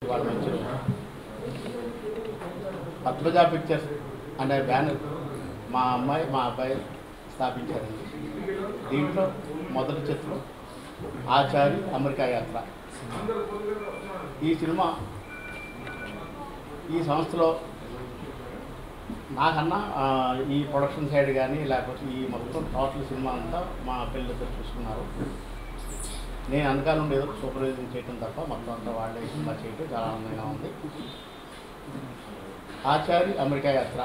ఇవాళ మంచి రోజు పద్మజ పిక్చర్స్ అనే బ్యానర్ మా అమ్మాయి మా అబ్బాయి స్థాపించారండి దీంట్లో మొదటి చిత్రం ఆచారి అమెరికా యాత్ర ఈ సినిమా ఈ సంస్థలో నాకన్నా ఆ, ఈ ప్రొడక్షన్ సైడ్ కానీ లేకపోతే ఈ మొత్తం టోటల్ సినిమా అంతా మా పిల్లలతో చూసుకున్నారు నేను వెనకాల నుండి ఏదో సూపర్వైజింగ్ చేయటం తప్ప మొత్తం అంతా వాళ్ళే ఈ సినిమా చేయటం చాలా ఆనందంగా ఉంది ఆచారి అమెరికా యాత్ర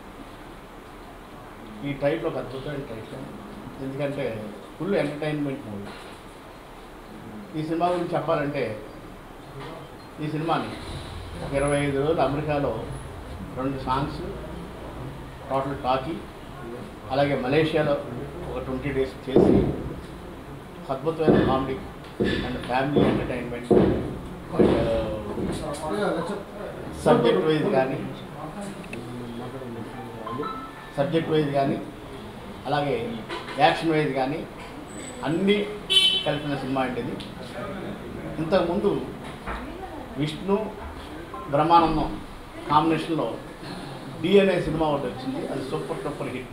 ఈ టైటిల్ ఒక అద్భుతమైన టైటిల్ ఎందుకంటే ఫుల్ ఎంటర్టైన్మెంట్ మూవీ ఈ సినిమా గురించి చెప్పాలంటే ఈ సినిమాని ఒక ఇరవై ఐదు రోజులు అమెరికాలో రెండు సాంగ్స్ టోటల్ టాకీ అలాగే మలేషియాలో ఒక ట్వంటీ డేస్ చేసి అద్భుతమైన comedy and family entertainment subject wise కానీ సబ్జెక్ట్ వైజ్ కానీ అలాగే యాక్షన్ వైజ్ కానీ అన్నీ కలిపిన సినిమా అండి ఇది ఇంతకుముందు విష్ణు బ్రహ్మానందం కాంబినేషన్లో డి అనే సినిమా ఒకటి వచ్చింది అది సూపర్ సూపర్ హిట్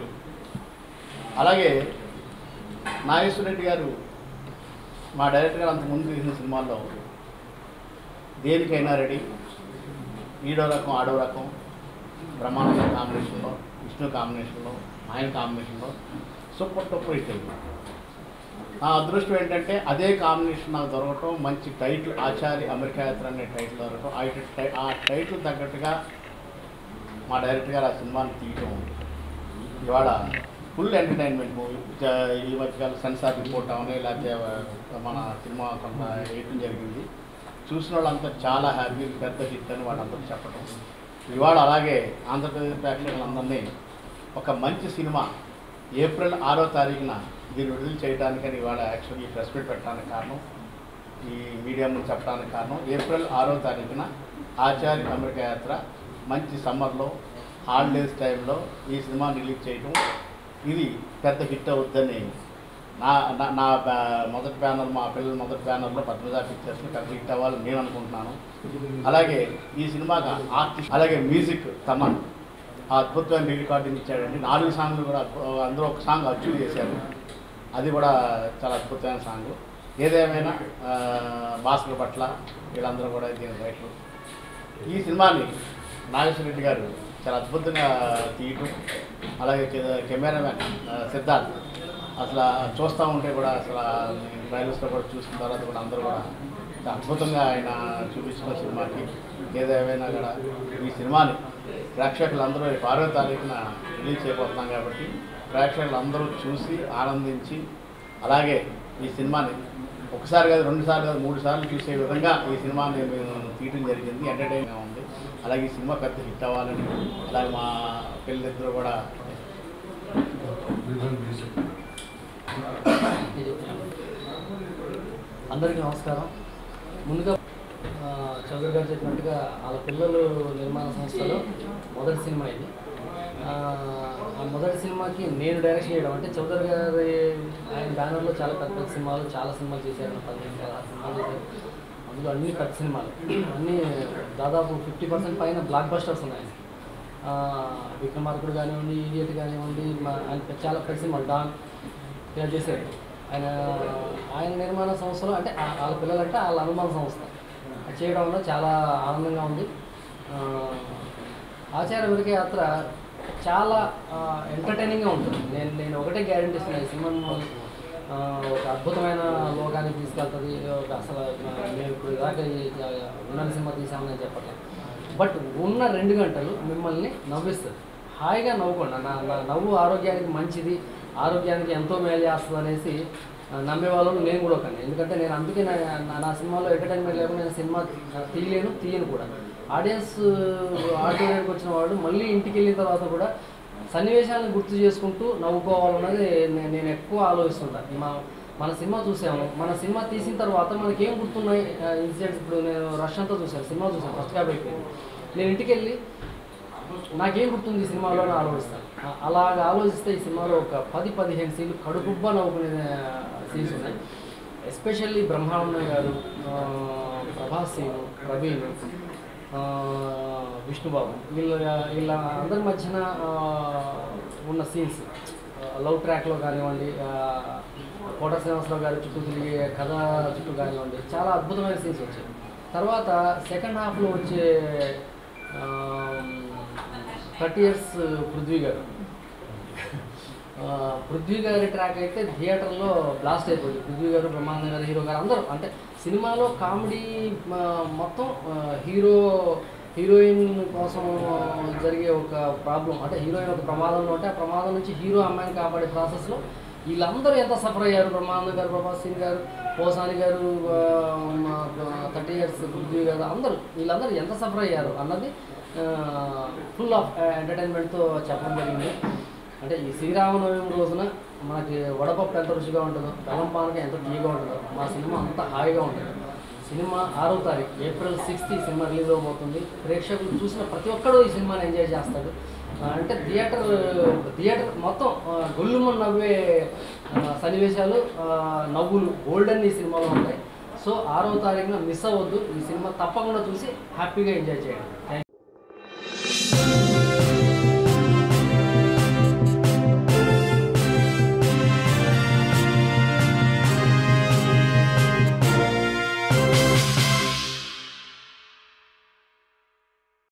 అలాగే నాగేశ్వర రెడ్డి గారు మా డైరెక్టర్ గారు అంతకుముందు తీసిన సినిమాల్లో దేనికైనా రెడీ ఈడో రకం ఆడో రకం బ్రహ్మానంద కాంబినేషన్లో విష్ణు కాంబినేషన్లో ఆయన కాంబినేషన్లో సూపర్ సూపర్ హిట్ అయింది నా అదృష్టం ఏంటంటే అదే కాంబినేషన్ నాకు దొరకటం మంచి టైటిల్ ఆచారి అమెరికా యాత్ర అనే టైటిల్ దొరకటం ఆ టై- ఆ టైటిల్ తగ్గట్టుగా మా డైరెక్టర్ గారు ఆ సినిమాని తీయటం ఇవాళ ఫుల్ ఎంటర్టైన్మెంట్ మూవీ ఈ మధ్యకాలం సెన్సార్ రిపోర్ట్ అవన్నీ లేకపోతే మన సినిమా కొంత వేయటం జరిగింది చూసిన వాళ్ళంతా చాలా హ్యాపీ పెద్ద హిట్ అని వాళ్ళందరూ చెప్పడం ఇవాళ అలాగే ఆంధ్రప్రదేశ్ ప్రేక్షకులందరినీ ఒక మంచి సినిమా ఏప్రిల్ ఆరో తారీఖున దీన్ని విడుదల చేయడానికని ఇవాళ యాక్చువల్లీ ఈ ప్రెస్ మీట్ పెట్టడానికి కారణం ఈ మీడియా ముందు చెప్పడానికి కారణం ఏప్రిల్ ఆరో తారీఖున ఆచార్య అమెరికా యాత్ర మంచి సమ్మర్లో హాలిడేస్ టైంలో ఈ సినిమా రిలీజ్ చేయడం ఇది పెద్ద హిట్ అవుద్దని నా నా- నా బ్యా- మొదటి బ్యానర్ మా పిల్లల మొదటి బ్యానర్లో పద్మజా పిక్చర్స్ పెద్ద హిట్ అవ్వాలని నేను అనుకుంటున్నాను అలాగే ఈ సినిమాగా ఆర్టిస్ట్ అలాగే మ్యూజిక్ తమన్ ఆ అద్భుతమైన రికార్డింగ్ ఇచ్చాడండి నాలుగు సాంగ్లు కూడా అద్భు- అందులో ఒక సాంగ్ అచీవ్ చేశారు అది కూడా చాలా అద్భుతమైన సాంగ్ ఏదేమైనా ఆ, భాస్కర్ పట్ల వీళ్ళందరూ కూడా దీని రైట్లు ఈ సినిమాని నాగేశ్వర రెడ్డి గారు చాలా అద్భుతంగా తీయటం అలాగే కె- కెమెరామెన్ ఆ, సిద్ధార్థ్ అసలు చూస్తూ ఉంటే కూడా అసలు ట్రైలర్స్లో కూడా చూసిన తర్వాత కూడా అందరూ కూడా చాలా అద్భుతంగా ఆయన చూపించిన సినిమాకి ఏదేమైనా కూడా ఈ సినిమాని ప్రేక్షకులందరూ రేపు ఆరో తారీఖున రిలీజ్ చేయబోతున్నాం కాబట్టి ప్రేక్షకులందరూ చూసి ఆనందించి అలాగే ఈ సినిమాని ఒకసారి కాదు రెండు సార్లు కాదు మూడు సార్లు చూసే విధంగా ఈ సినిమాని మేము తీయడం జరిగింది ఎంటర్టైన్గా ఉంది అలాగే ఈ సినిమా పెద్ద హిట్ అవ్వాలని అలాగే మా పిల్లలిద్దరూ కూడా అందరికీ నమస్కారం ముందుగా ఆ, చౌదరి గారు చెప్పినట్టుగా వాళ్ళ పిల్లలు నిర్మాణ సంస్థలో మొదటి సినిమా ఇది ఆ, ఆ మొదటి సినిమాకి నేను డైరెక్షన్ చేయడం అంటే చౌదరి గారి ఆయన బ్యానర్లో చాలా పెద్ద పెద్ద సినిమాలు చాలా సినిమాలు చేశారు పదిహేను పదహారు సినిమాలు చేశారు అందులో అన్ని పెద్ద సినిమాలు అన్నీ దాదాపు ఫిఫ్టీ పర్సెంట్ పైన బ్లాక్ బస్టర్స్ ఉన్నాయి ఆ, విక్రమార్కుడు కానివ్వండి ఈడియట్ కానివ్వండి మా ఆయన పెద్ద- చాలా పెద్ద సినిమాలు డాన్ ఇలా చేశారు ఆయన ఆయన నిర్మాణ సంస్థలో అంటే ఆ- వాళ్ళ పిల్లలంటే వాళ్ళ అనుమాన సంస్థ అది చేయడం వల్ల చాలా ఆనందంగా ఉంది ఆ, ఆచార్య వెనుక యాత్ర చాలా ఎంటర్టైనింగ్గా ఉంటుంది నేను నేను ఒకటే గ్యారంటీ ఇస్తున్నాను ఈ సినిమాను ఆ, ఒక అద్భుతమైన లోకానికి తీసుకెళ్తుంది ఒక అసలు ఆ, మేము ఇప్పుడు దాకా ఈ ఆ, ఉన్న సినిమా తీసామని చెప్పట్లేదు బట్ ఉన్న రెండు గంటలు మిమ్మల్ని నవ్విస్తుంది హాయిగా నవ్వుకోండి నా నా నవ్వు ఆరోగ్యానికి మంచిది ఆరోగ్యానికి ఎంతో మేలు చేస్తుంది అనేసి ఆ, నమ్మే వాళ్ళను నేను కూడా ఒకని ఎందుకంటే నేను అందుకే నా నా- నా సినిమాలో ఎంటర్టైన్మెంట్ లేకుండా నేను సినిమా తీయలేను తీయను కూడా ఆడియన్స్ ఆడిటోరియంకి వచ్చిన వాడు మళ్ళీ ఇంటికి వెళ్ళిన తర్వాత కూడా సన్నివేశాలను గుర్తు చేసుకుంటూ నవ్వుకోవాలన్నది నే- నేను ఎక్కువ ఆలోచిస్తుంటాను మా మన సినిమా చూసాము మన సినిమా తీసిన తర్వాత మనకి ఏం గుర్తున్నాయి ఇన్సిడెంట్స్ ఇప్పుడు నేను రష్ అంతా చూసాను సినిమా చూసాను ఫస్ట్ క్యాబ్ అయిపోయింది నేను ఇంటికి వెళ్ళి నాకేం గుర్తుంది ఈ సినిమాలో అని ఆలోచిస్తాను ఆ- అలాగ ఆలోచిస్తే ఈ సినిమాలో ఒక పది పదిహేను సీన్లు కడుపుబ్బా నవ్వుకునే సీన్స్ ఉన్నాయి ఎస్పెషల్లీ బ్రహ్మానందం గారు ఆ, ప్రభాస్ సీను ప్రవీణ్ ఆ, విష్ణుబాబు వీళ్ళ వీళ్ళ అందరి మధ్యన ఆ, ఉన్న సీన్స్ లవ్ ట్రాక్లో కానివ్వండి ఆ, కోట శ్రీనివాసరావు గారి చుట్టూ తిరిగే కథ చుట్టూ కానివ్వండి చాలా అద్భుతమైన సీన్స్ వచ్చాయి తర్వాత సెకండ్ హాఫ్లో వచ్చే థర్టీ ఇయర్స్ పృథ్వీ గారు ఆ, పృథ్వీ గారి ట్రాక్ అయితే థియేటర్లో బ్లాస్ట్ అయిపోయింది పృథ్వీ గారు బ్రహ్మానంద గారు హీరో గారు అందరూ అంటే సినిమాలో కామెడీ ఆ, మొత్తం ఆ, హీరో హీరోయిన్ కోసం జరిగే ఒక ప్రాబ్లం అంటే హీరోయిన్ ఒక ప్రమాదంలో ఉంటే ఆ ప్రమాదం నుంచి హీరో అమ్మాయిని కాపాడే ప్రాసెస్లో వీళ్ళందరూ ఎంత సఫర్ అయ్యారు బ్రహ్మానంద గారు ప్రభాస్ సింగ్ గారు పోసాని గారు థర్టీ ఇయర్స్ పృథ్వీ గారు అందరూ వీళ్ళందరూ ఎంత సఫర్ అయ్యారు అన్నది ఫుల్ ఆఫ్ ఎంటర్టైన్మెంట్తో చెప్పడం జరిగింది అంటే ఈ శ్రీరామనవమి రోజున మనకి వడపప్పు ఎంత రుచిగా ఉంటుందో బెల్లం పానకం ఎంత తీయగా ఉంటుందో మా సినిమా అంత హాయిగా ఉంటుంది సినిమా ఆరో తారీఖు ఏప్రిల్ సిక్స్త్ ఈ సినిమా రిలీజ్ అవబోతుంది ప్రేక్షకులు చూసిన ప్రతి ఒక్కరూ ఈ సినిమాని ఎంజాయ్ చేస్తాడు ఆ, అంటే థియేటర్ థియేటర్ మొత్తం ఆ, గొల్లుమని నవ్వే ఆ, సన్నివేశాలు ఆ, నవ్వులు గోల్డెన్ ఈ సినిమాలో ఉంటాయి సో ఆరో తారీఖున మిస్ అవ్వద్దు ఈ సినిమా తప్పకుండా చూసి హ్యాపీగా ఎంజాయ్ చేయండి థ్యాంక్